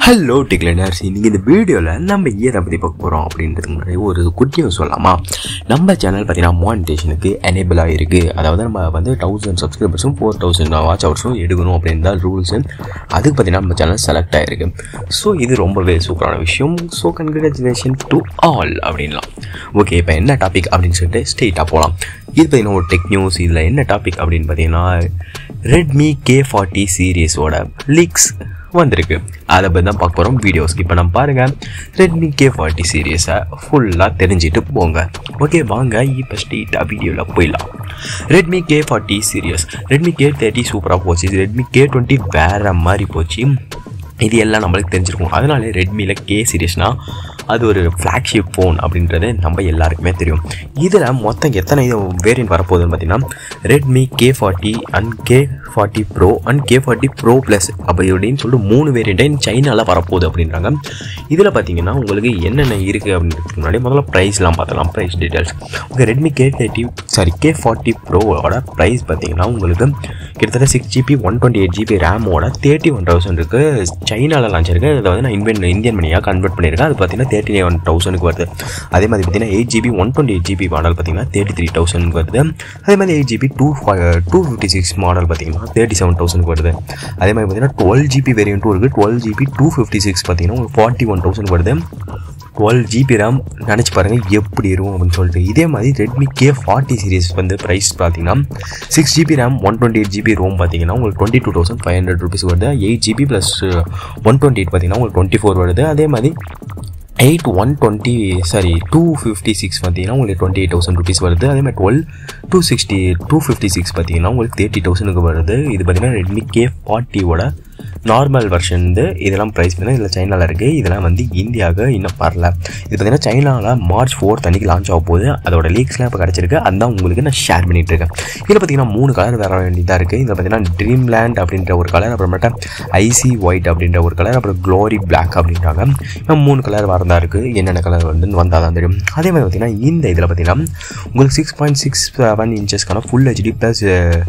hello டிக்லைனர்ஸ் இன்றைக்கி இந்த வீடியோவில் நம்ம எதை பற்றி பார்க்க போகிறோம் அப்படின்றதுக்கு முன்னாடி ஒரு குட் நியூஸ் சொல்லலாமா நம்ம சேனல் பார்த்தீங்கன்னா மானிட்டேஷனுக்கு எனேபிள் ஆகிருக்கு அதாவது நம்ம வந்து தௌசண்ட் சப்ஸ்கிரைபர்ஸும் ஃபோர் தௌசண்ட் வாட்ச் ஹவர்ஸும் எடுக்கணும் அப்படின்னு தான் ரூல்ஸ் அதுக்கு பார்த்தீங்கன்னா நம்ம சேனல் செலக்ட் ஆகிருக்கு ஸோ இது ரொம்பவே சூப்பரான விஷயம் ஸோ கங்க்ராச்சுலேஷன் டு ஆல் அப்படின்லாம் ஓகே இப்போ என்ன டாபிக் அப்படின்னு சொல்லிட்டு ஸ்ட்ரெயிட்டாக போகலாம் இது பார்த்தீங்கன்னா ஒரு டெக் நியூஸ் இதில் என்ன டாபிக் அப்படின்னு பார்த்தீங்கன்னா ரெட்மி கே ஃபார்ட்டி சீரீஸோட லீக்ஸ் வந்திருக்கு அதை பற்றி தான் பார்க்க போகிறோம் வீடியோ ஸ்கிப் பண்ண பாருங்கள் ரெட்மி கே ஃபார்ட்டி சீரியஸை ஃபுல்லாக தெரிஞ்சுட்டு போங்க ஓகே வாங்க இப்போ ஸ்ட்ரீட்டாக வீடியோவில் போயிடலாம் Redmi K forty series Redmi K thirty சூப்பராக போச்சு ரெட்மி கே டுவெண்ட்டி வேறு மாதிரி போச்சு இது எல்லாம் நம்மளுக்கு தெரிஞ்சிருக்கும் அதனால ரெட்மியில் கே சீரியஸ்னால் அது ஒரு ஃப்ளாக்ஷிப் ஃபோன் அப்படின்றது நம்ம எல்லாருக்குமே தெரியும் இதில் மொத்தம் எத்தனை இது வேரியன்ட் வரப்போகுதுன்னு பார்த்தீங்கன்னா Redmi K forty and K forty pro and K forty pro plus அப்படி அப்படின்னு சொல்லிட்டு மூணு வேரியண்ட்டே சைனாவில் வரப்போகுது அப்படின்றாங்க இதில் பார்த்தீங்கன்னா உங்களுக்கு என்னென்ன இருக்குது அப்படின்றதுக்கு முன்னாடி முதல்ல ப்ரைஸ்லாம் பார்த்தலாம் ப்ரைஸ் டீட்டெயில்ஸ் உங்கள் Redmi K thirty sorry K forty ப்ரோவோட ப்ரைஸ் பார்த்தீங்கன்னா உங்களுக்கு கிட்டத்தட்ட six GB one twenty eight GB ரேமோட தேர்ட்டி ஒன் தௌசண்ட் இருக்குது சைனாவில் லான்ச் இருக்குது இதை வந்து நான் இன்வென் இந்தியன் மணியாக கன்வெர்ட் பண்ணியிருக்கேன் அது பார்த்தீங்கன்னா தேர்ட்டி ஒன் தௌசண்ட்க்கு வருது அதே மாதிரி பார்த்தீங்கன்னா eight GB one twenty eight GB model பார்த்தீங்கன்னா தேர்ட்டி த்ரீ தௌசண்ட்க்கு வருது அதே மாதிரி eight GB two two fifty six model பார்த்தீங்கன்னா தேர்ட்டி செவன் தௌசண்ட்க்கு வருது அதே மாதிரி பார்த்தீங்கன்னா டுவெல் ஜிபி வேரியண்ட்டும் இருக்குது twelve GB two fifty six பார்த்தீங்கன்னா உங்களுக்கு ஃபார்ட்டி ஒன் தௌசண்ட் வருது டுவெல் ஜிபி ரேம் நினச்சி பாருங்கள் எப்படி இருக்கும் அப்படின்னு சொல்லிட்டு இதே மாதிரி ரெட்மி கே ஃபார்ட்டி சீரிஸ் வந்து ப்ரைஸ் பார்த்தீங்கன்னா six GB RAM one twenty eight GB ROM பார்த்தீங்கன்னா உங்களுக்கு twenty two thousand five hundred rupees வருது eight GB plus one twenty eight பார்த்தீங்கன்னா உங்களுக்கு டுவெண்ட்டி ஃபோர் வருது அதே மாதிரி eight one twenty sorry two fifty six பார்த்தீங்கன்னா உங்களுக்கு டுவெண்ட்டி எயிட் தௌசண்ட் ருபீஸ் வருது அதே மாதிரி twelve two sixty two fifty six பார்த்தீங்கன்னா உங்களுக்கு தேர்ட்டி தௌசண்ட்க்கு வருது இது பார்த்தீங்கன்னா ரெட்மி கே ஃபார்ட்டியோட நார்மல் வெர்ஷன் வந்து இதெல்லாம் ப்ரைஸ் பண்ணால் இதில் சைனாவில் இருக்குது இதெல்லாம் வந்து இந்தியாவுக்கு இன்னும் வரல இது பார்த்தீங்கன்னா சைனாவில் மார்ச் ஃபோர்த் அன்றைக்கி லான்ச் ஆக போகுது அதோட லீக்ஸ்லாம் இப்போ கிடச்சிருக்கு அதுதான் உங்களுக்கு நான் ஷேர் பண்ணிகிட்டு இருக்கேன் இதில் பார்த்தீங்கன்னா மூணு கலர் வர வேண்டியதாக இருக்குது இதில் பார்த்தீங்கன்னா ட்ரீம் லேண்ட் அப்படின்ற ஒரு கலர் அப்புறமேட்டா ஐசி ஒயிட் அப்படின்ற ஒரு கலர் அப்புறம் க்ளோரி பிளாக் அப்படின்றாங்க மூணு கலர் வரதா இருக்குது என்னென்ன கலர் வந்து வந்தால் தான் தெரியும் அதே மாதிரி பார்த்தீங்கன்னா இந்த இதில் பார்த்தீங்கன்னா உங்களுக்கு சிக்ஸ் பாயிண்ட் சிக்ஸ் செவன் இன்ச்சஸ்க்கான full HD plus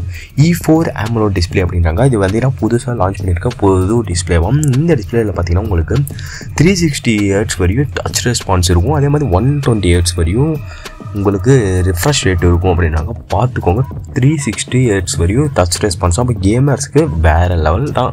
E four AMOLED display அப்படின்றாங்க இது பார்த்தீங்கன்னா புதுசாக லான்ச் பண்ணியிருக்க புது டிஸ்பிளேவும் இந்த டிஸ்பிளேயில் பார்த்தீங்கன்னா உங்களுக்கு த்ரீ சிக்ஸ்டி ஹெட்ஸ் வரையும் டச் ரெஸ்பான்ஸ் இருக்கும் அதே மாதிரி ஒன் டுவெண்ட்டி ஹெட்ஸ் வரையும் உங்களுக்கு ரிஃப்ரெஷ் ரேட் இருக்கும் அப்படின்னாங்க பார்த்துக்கோங்க த்ரீ சிக்ஸ்டி ஹெட்ஸ் வரையும் டச் ரெஸ்பான்ஸ் அப்போ கேமர்ஸ்க்கு வேறு லெவல் தான்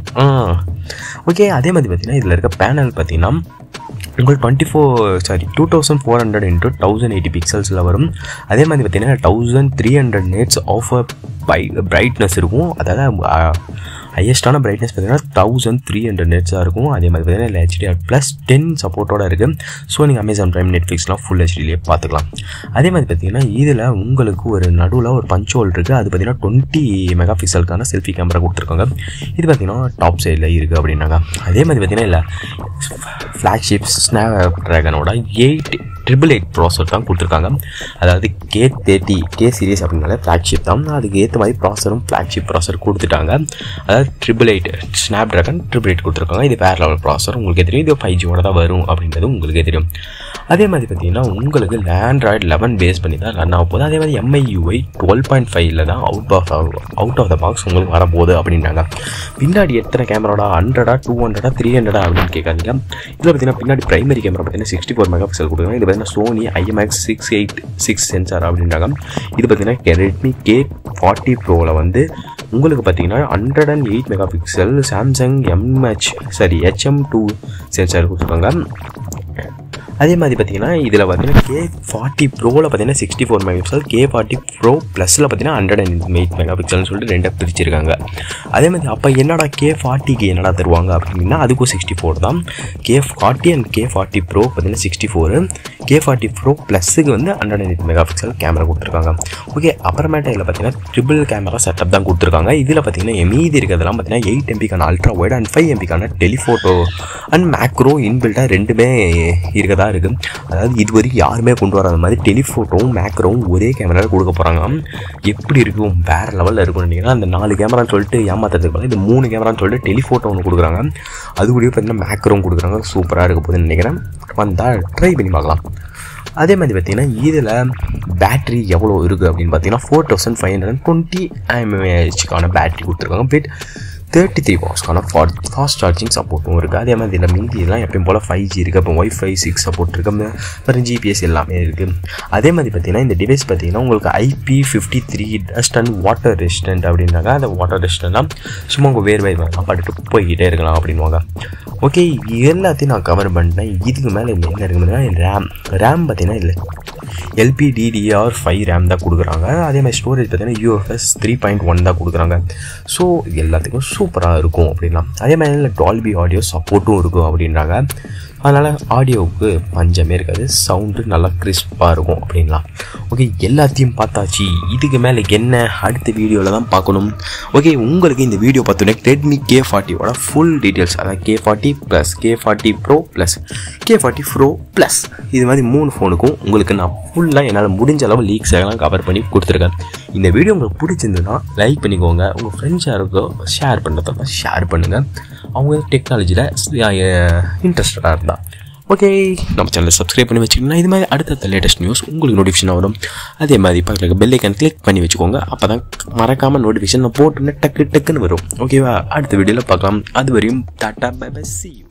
ஓகே அதே மாதிரி பார்த்தீங்கன்னா இதில் இருக்க பேனல் பார்த்தீங்கன்னா உங்களுக்கு twenty four sorry two thousand four hundred into thousand eighty பிக்சல்ஸில் வரும் அதே மாதிரி பார்த்தீங்கன்னா thousand three hundred nits of peak brightness இருக்கும் அதாவது ஹையஸ்டான பிரைட்னஸ் பார்த்தீங்கன்னா தௌசண்ட் த்ரீ ஹண்ட்ரட் நெட்ஸாக இருக்கும் அதே மாதிரி பார்த்தீங்கன்னா இல்லை ஹெச்டிஆர் ப்ளஸ் டென் சப்போர்ட்டோட இருக்குது ஸோ நீங்கள் அமேசான் ப்ரைம் நெட்ஃப்ளிக்ஸ்லாம் ஃபுல் ஹெச்டிலேயே பார்த்துக்கலாம் அதே மாதிரி பார்த்தீங்கன்னா இதில் உங்களுக்கு ஒரு நடுவில் ஒரு பஞ்ச் ஹோல் இருக்குது அது பார்த்தீங்கன்னா டுவெண்ட்டி மெகா பிக்சலுக்கான செல்ஃபி கேமரா கொடுத்துருக்காங்க இது பார்த்தீங்கன்னா டாப் சைடில் இருக்குது அப்படின்னாங்க அதே மாதிரி பார்த்தீங்கன்னா இல்லை ஃப்ளாக்ஷிப் ஸ்னாப் ட்ராகனோட எயிட் ட்ரிபிள் எயிட் ப்ராசர் தான் கொடுத்துருக்காங்க அதாவது கே தேர்ட்டி கே சீரியஸ் அப்படின்னால ஃப்ளாக்ஷிப் தான் அதுக்கு ஏற்ற மாதிரி ப்ராசரும் ஃப்ளாக்ஷிப் ப்ராசர் கொடுத்துட்டாங்க அதாவது triple eight Snapdragon triple eight கொடுத்துருக்காங்க இது வேறு லெவல் ப்ராசர் உங்களுக்கே தெரியும் இது ஃபைவ் ஜியோட தான் வரும் அப்படின்றது உங்களுக்கே தெரியும் அதே மாதிரி பார்த்தீங்கன்னா உங்களுக்கு ஆண்ட்ராய்டு லெவன் பேஸ் பண்ணி தான் ரன் ஆக போகுது அதே மாதிரி எம்ஐயூஐ டுவெல் பாயிண்ட் ஃபைவ்ல தான் out of out of the box உங்களுக்கு வரப்போகுது அப்படின்னாங்க பின்னாடி எத்தனை கேமராடா ஹண்ட்ரடா டூ ஹண்ட்ரடா த்ரீ ஹண்ட்ரடா அப்படின்னு கேட்காதீங்க இதில் பார்த்தீங்கன்னா பின்னாடி பிரைமரி கேமரா பார்த்தீங்கன்னா சிக்ஸ்டி ஃபோர் மெகா பிக்சல் கொடுக்குறாங்க இது பார்த்தீங்கன்னா Sony IMX six eight six sensor அப்படின்றாங்க இது பார்த்தீங்கன்னா ரெட்மி கே ஃபார்ட்டி ப்ரோவில் வந்து உங்களுக்கு பார்த்தீங்கன்னா hundred and eight mega pixel Samsung MH sorry HM two sensor கொடுத்துருக்காங்க அதே மாதிரி பார்த்தீங்கன்னா இதில் பார்த்தீங்கன்னா கே ஃபார்ட்டி ப்ரோவில் பார்த்தீங்கன்னா sixty four mega pixel K forty pro ப்ளஸில் பார்த்தீங்கன்னா ஹண்ட்ரட் அண்ட் எயிட் மெகா பிக்சல்னு சொல்லிட்டு ரெண்டாக பிரிச்சிருக்காங்க அதே மாதிரி அப்போ என்னடா கே ஃபார்ட்டிக்கு என்னடா தருவாங்க அப்படின்னா அதுக்கும் சிக்ஸ்டி ஃபோர் தான் K forty and K forty pro பார்த்தீங்கன்னா sixty four K forty pro ப்ளஸுக்கு வந்து hundred and eight mega pixel camera கொடுத்துருக்காங்க ஓகே அப்புறமேட்டா இதில் பார்த்தீங்கன்னா ட்ரிபிள் கேமரா செட்டப் தான் கொடுத்துருக்காங்க இதில் பார்த்தீங்கன்னா மீதி இருக்கிறதெல்லாம் பார்த்தீங்கன்னா எயிட் எம்பிக்கான அல்ட்ரா ஒய்ட் அண்ட் ஃபைவ் எம்பிக்கான டெலிஃபோட்டோ அண்ட் மேக்ரோ இன்பில்ட்டாக ரெண்டுமே இருக்கதா இருக்குது அதாவது இது வரைக்கும் யாருமே கொண்டு வராத மாதிரி டெலிஃபோட்டோவும் மேக்ரோவும் ஒரே கேமராவில் கொடுக்க போகிறாங்க எப்படி இருக்கும் வேறு லெவலில் இருக்கும்னு நினைக்கிறேன் அந்த நாலு கேமரான்னு சொல்லிட்டு ஏமாத்துறதுக்கு பதிலா இந்த மூணு கேமரான்னு சொல்லிட்டு டெலிஃபோட்டோ ஒன்று கொடுக்குறாங்க அது கூடயே பார்த்தீங்கன்னா மேக்ரோவும் கொடுக்குறாங்க சூப்பராக இருக்க போகுதுன்னு நினைக்கிறேன் வந்தால் ட்ரை பண்ணி பார்க்கலாம் அதே மாதிரி பார்த்தீங்கன்னா இதில் பேட்ரி எவ்வளோ இருக்குது அப்படின்னு பார்த்தீங்கன்னா four thousand five hundred twenty எம்ஏஹெச்க்கான பேட்ரி கொடுத்துருக்காங்க வித் தேர்ட்டி த்ரீ வாட்ஸ்க்கான ஃபாஸ்ட் சார்ஜிங் சப்போர்ட்டும் இருக்குது அதே மாதிரி இதில் மீதி எல்லாம் எப்பயும் போல் ஃபைவ் ஜி இருக்குது அப்போ ஒய்ஃபை சிக்ஸ் சப்போர்ட் இருக்குது அப்புறம் ஜிபிஎஸ் எல்லாமே இருக்குது அதே மாதிரி பார்த்தீங்கன்னா இந்த டிவைஸ் பார்த்தீங்கன்னா உங்களுக்கு IP fifty three dust and water resistant அப்படின்றாங்க அந்த வாட்டர் ரெசிஸ்டன்ட்னா சும்மா உங்கள் வேர்வை வேணாம் பட்டுட்டு போய்கிட்டே இருக்கலாம் அப்படின்வாங்க ஓகே எல்லாத்தையும் நான் கவர் பண்ணிட்டேன் இதுக்கு மேலே இல்லை என்ன இருக்குதுன்னா ரேம் ரேம் பார்த்தீங்கன்னா இல்லை எல்பிடிடிஆர் ஃபைவ் ரேம் தான் கொடுக்குறாங்க அதே மாதிரி ஸ்டோரேஜ் பார்த்தீங்கன்னா யூஎஃப்எஸ் த்ரீ பாயிண்ட் ஒன் தான் கொடுக்குறாங்க ஸோ எல்லாத்துக்கும் சூப்பராக இருக்கும் அப்படின்லாம் அதே மாதிரி இல்லை டால்பி ஆடியோ சப்போர்ட்டும் இருக்கும் அப்படின்றாங்க அதனால் ஆடியோவுக்கு பஞ்சமே இருக்காது சவுண்டு நல்லா கிறிஸ்பாக இருக்கும் அப்படின்லாம் ஓகே எல்லாத்தையும் பார்த்தாச்சு இதுக்கு மேலே என்ன அடுத்த வீடியோவில் தான் பார்க்கணும் ஓகே உங்களுக்கு இந்த வீடியோ பார்த்தோன்னே ரெட்மி கே ஃபார்ட்டியோட ஃபுல் டீட்டெயில்ஸ் அதாவது K forty plus K forty pro plus K forty pro plus இது மாதிரி மூணு ஃபோனுக்கும் உங்களுக்கு நான் ஃபுல்லாக என்னால் முடிஞ்ச அளவு லீக்ஸ் எல்லாம் கவர் பண்ணி கொடுத்துருக்கேன் இந்த வீடியோ உங்களுக்கு பிடிச்சிருந்ததுன்னா லைக் பண்ணிக்கோங்க உங்கள் ஃப்ரெண்ட்ஸ் யாருக்கோ ஷேர் பண்ணுறதா ஷேர் பண்ணுங்கள் அவங்க டெக்னாலஜியில் இன்ட்ரெஸ்டடாக இருந்தால் ஓகே நம்ம சேனலை சப்ஸ்கிரைப் பண்ணி வச்சுக்கோங்கன்னா இது மாதிரி அடுத்தடுத்த லேட்டஸ்ட் நியூஸ் உங்களுக்கு நோட்டிஃபிகேஷன் வரும் அதே மாதிரி பக்கத்தில் பெல் ஐக்கான் கிளிக் பண்ணி வச்சுக்கோங்க அப்போ தான் மறக்காமல் நோட்டிஃபிகேஷன் நான் போட்டுன்னு டக்கு டக்குன்னு வரும் ஓகேவா அடுத்த வீடியோவில் பார்க்கலாம் அது வரையும் டாட்டா பை பை சி